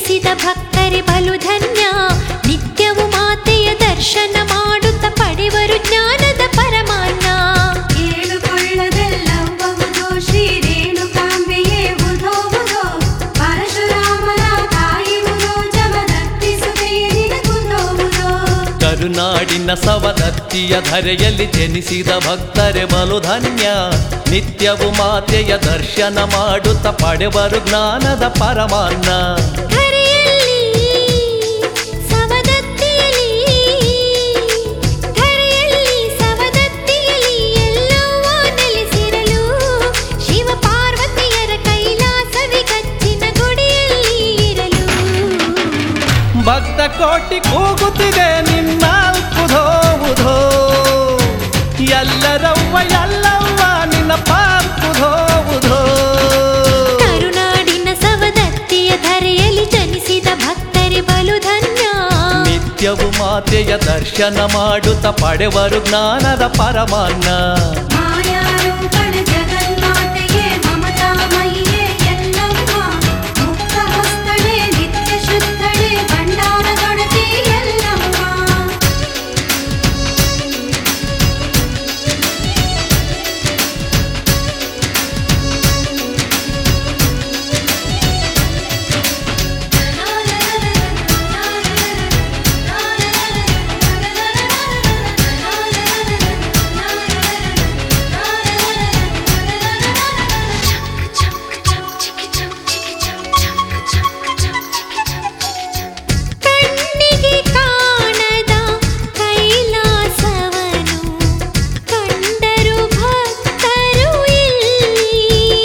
ಜನಿಸಿದ ಭಕ್ತರೆ ಬಲು ಧನ್ಯ ನಿತ್ಯವು ಮಾತೆಯ ದರ್ಶನ ಮಾಡುತ್ತ ಪಡೆವರು ಜ್ಞಾನದ ಪರಮಾನ್ನ ಕೇಳುಕೊಳ್ಳದೆಲ್ಲವವುದು ಶ್ರೀ ರೇಣುಕಾಂಬೆಯೇ ಬುಧೋ ಬುಧೋ ಪರಶುರಾಮನ ತಾಯಿ ಬುಧೋ ಜಮದತ್ತಿಸುವೆಯೇ ನಿನಗುಧೋ ಬುಧೋ ಕರುನಾಡಿನ ಸವದತ್ತಿಯ ಧರೆಯಲ್ಲಿ ಜನಿಸಿದ ಭಕ್ತರೆ ಬಲು ಧನ್ಯ ನಿತ್ಯವು ಮಾತೆಯ ದರ್ಶನ ಮಾಡುತ್ತ ಪಡೆವರು ಜ್ಞಾನದ ಪರಮಾನ್ನ ಧರೆಯಲ್ಲಿ ಸವದತ್ತಿಯಲಿ ಧರೆಯಲ್ಲಿ ಸವದತ್ತಿಯಲಿ ಎಲ್ಲವ್ವ ನೆಲೆಸಿರಲು ಶಿವ ಪಾರ್ವತಿಯರ ಕೈಲಾಸವಿ ಕಚ್ಚಿನ ಗುಡಿಯಲ್ಲಿ ಇರಲು ಭಕ್ತ ಕೋಟಿ ಕೂಗುತ್ತಿದೆ ನಿನ್ನಾಲ್ಕು ಧೋವುಧೋ ಎಲ್ಲರವ್ವ ಎಲ್ಲವ್ವ ನಿನ್ನ ಪಾರ್ಕು ಧೋವುಧೋ ಕರುನಾಡಿನ ಸವದತ್ತಿಯ ಧರೆಯಲ್ಲಿ ಜನಿಸಿದ ಭಕ್ತರೆ ಬಲು ಧನ್ಯ ನಿತ್ಯವು ಮಾತೆಯ ದರ್ಶನ ಮಾಡುತ್ತ ಪಡೆವರು ಜ್ಞಾನದ ಪರಮಾನ್ನ ಮಾಯಾರೂಪಣ ಜಗನ್ಮಾತೆಯೇ ಮಮತಾಮಯಿಯೇ ಎಲ್ಲಮ್ಮ ಮುಕ್ತ ಹಸ್ತಳೆ ನಿತ್ಯ ಶುದ್ಧಳೆ ಭಂಡಾರದೊಡತಿ ಎಲ್ಲಮ್ಮ ಕಣ್ಣಿಗೆ ಕಾಣದ ಕೈಲಾಸವನು ಕಂಡರು ಭಕ್ತರು ಇಲ್ಲಿ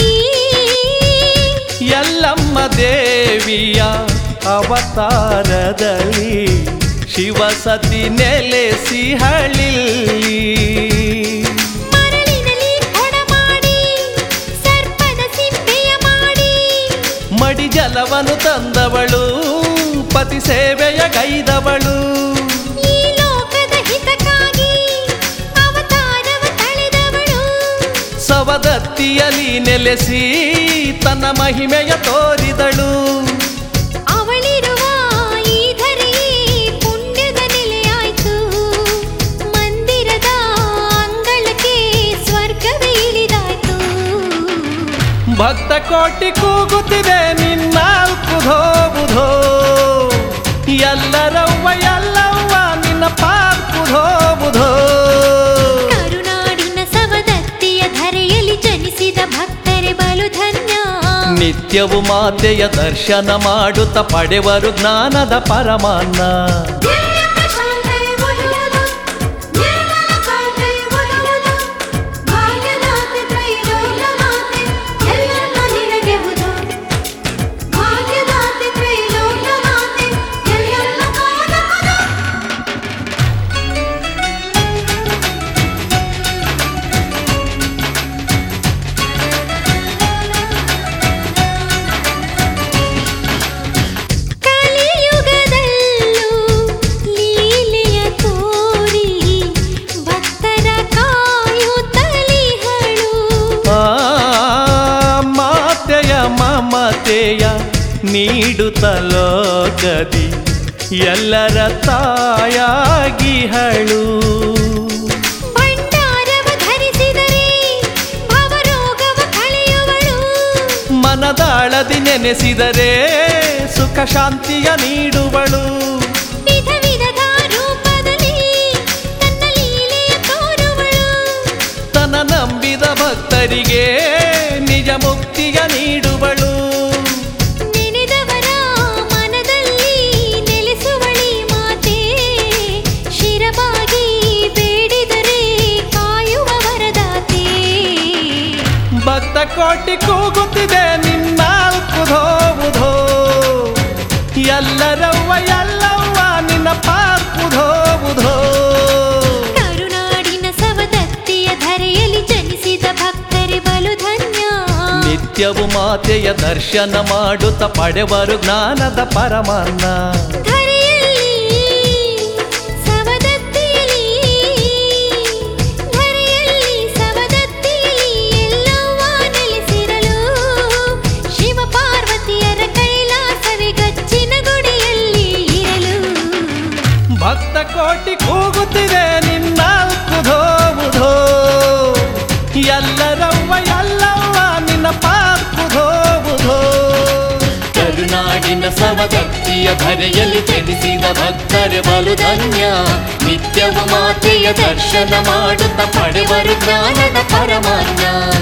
ಎಲ್ಲಮ್ಮ ದೇವಿಯ ಅವತಾರದಲ್ಲಿ ಶಿವಸತಿ ನೆಲೆಸಿ ಹಳಿಲ್ಲಿ ಮರಳಿನಲ್ಲಿ ಕೊಡಮಾಡಿ ಸರ್ಪದ ಸಿಪ್ಪೆಯ ಮಾಡಿ ಮಡಿ ಜಲವನ್ನು ತಂದವಳು ಪತಿ ಸೇವೆಯ ಗೈದವಳು ಈ ಲೋಕದ ಹಿತಕ್ಕಾಗಿ ಅವತಾರವ ತಳೆದವಳು ಸವದತ್ತಿಯಲ್ಲಿ ನೆಲೆಸಿ ತನ್ನ ಮಹಿಮೆಯ ತೋರಿದಳು ಅವಳಿರುವ ಈ ಧರೆಯೇ ಪುಣ್ಯದ ನೆಲೆಯಾಯ್ತು ಮಂದಿರದ ಅಂಗಳಕ್ಕೆ ಸ್ವರ್ಗವೇ ಇಳಿದಾಯ್ತು ಭಕ್ತ ಕೋಟಿ ಕೂಗುತ್ತಿದೆ ನಿನ್ನಾಲ್ಕು ಧೋಬುಧೋ ಎಲ್ಲರವ್ವ ಎಲ್ಲವ್ವ ನಿನ್ನ ಪಾರ್ಕು ಧೋಬುಧೋ ಕರುನಾಡಿನ ಸವದತ್ತಿಯ ಧರೆಯಲ್ಲಿ ಜನಿಸಿದ ಭಕ್ತರೆ ಬಲು ಧನ್ಯ ನಿತ್ಯವು ಮಾತೆಯ ದರ್ಶನ ಮಾಡುತ್ತ ಪಡೆವರು ಜ್ಞಾನದ ಪರಮಾನ್ನ ಶಾಂತೆ ಬಲುವುದು ನಿರ್ಮಲ ಕಾಂತೆ ಬಲುವುದು ಭಾಗ್ಯದಾತೆ ತ್ರೈಲೋಕ್ಯ ಮಾತೆ ಎಲ್ಲಮ್ಮ ನಿನಗೆ ಬುಧೋ ಭಾಗ್ಯದಾತೆ ತ್ರೈಲೋಕ್ಯ ಮಾತೆ ಎಲ್ಲಮ್ಮ ಕಾದ ಬುಧೋ ಕಲಿಯುಗದಲ್ಲೂ ಲೀಲೆಯ ತೋರಿ ಭಕ್ತರ ಕಾಯುತ್ತಲಿಹಳು ಆ ಮಾತೆಯ ಮಮತೆಯ ನೀಡುತ್ತ ಲೋಕದಿ ಎಲ್ಲರ ತಾಯಾಗಿಹಳು ಭಂಡಾರವ ಧರಿಸಿದರೆ ಭವರೋಗವ ಕಳೆಯುವಳು ಮನದಾಳದಿ ನೆನೆಸಿದರೆ ಸುಖ ಶಾಂತಿಯ ನೀಡುವಳು ವಿಧ ವಿಧದ ರೂಪದಲ್ಲಿ ತನ್ನ ಲೀಲೆಯ ತೋರುವಳು ತನ ನಂಬಿದ ಭಕ್ತರಿಗೆ ನಿಜ ಮುಕ್ತಿಯ ನೀಡುವಳು ನೆನೆದವರ ಮನದಲ್ಲಿ ನೆಲೆಸುವಳಿ ಮಾತೆ ಶಿರಬಾಗಿ ಬೇಡಿದರೆ ಕಾಯುವ ವರದಾತೆ ಭಕ್ತ ಕೋಟಿ ಕೂಗುತ್ತಿದೆ ನಿನ್ನಾಲ್ಕು ಧೋವುಧೋ ಎಲ್ಲರವ್ವ ಎಲ್ಲವ್ವ ನಿನ್ನ ಪಾರ್ಕು ಧೋವುಧೋ ಕರುನಾಡಿನ ಸವದತ್ತಿಯ ಧರೆಯಲ್ಲಿ ಜನಿಸಿದ ಭಕ್ತರೆ ಬಲು ಧನ್ಯ ನಿತ್ಯವು ಮಾತೆಯ ದರ್ಶನ ಮಾಡುತ್ತ ಪಡೆವರು ಜ್ಞಾನದ ಪರಮಾನ್ನ ಧರೆಯಲ್ಲಿ ಸವದತ್ತಿಯಲಿ ಧರೆಯಲ್ಲಿ ಸವದತ್ತಿಯಲಿ ಎಲ್ಲವ್ವ ನೆಲೆಸಿರಲು ಶಿವ ಪಾರ್ವತಿಯರ ಕೈಲಾಸವೇ ಗಚ್ಚಿನ ಶರವ್ವ ಎಲ್ಲವ್ವ ನಿನ್ನ ಪಾರ್ಕುಧೋ ಬುಧೋ ಕರುನಾಡಿನ ಸಮದತ್ತಿಯ ಧರೆಯಲ್ಲಿ ಜನಿಸಿದ ಭಕ್ತರೆ ಬಲು ಧನ್ಯ ನಿತ್ಯವು ಮಾತೆಯ ದರ್ಶನ ಮಾಡುತ್ತ ಪಡೆವರು ಜ್ಞಾನದ ಪರಮಾನ್ಯ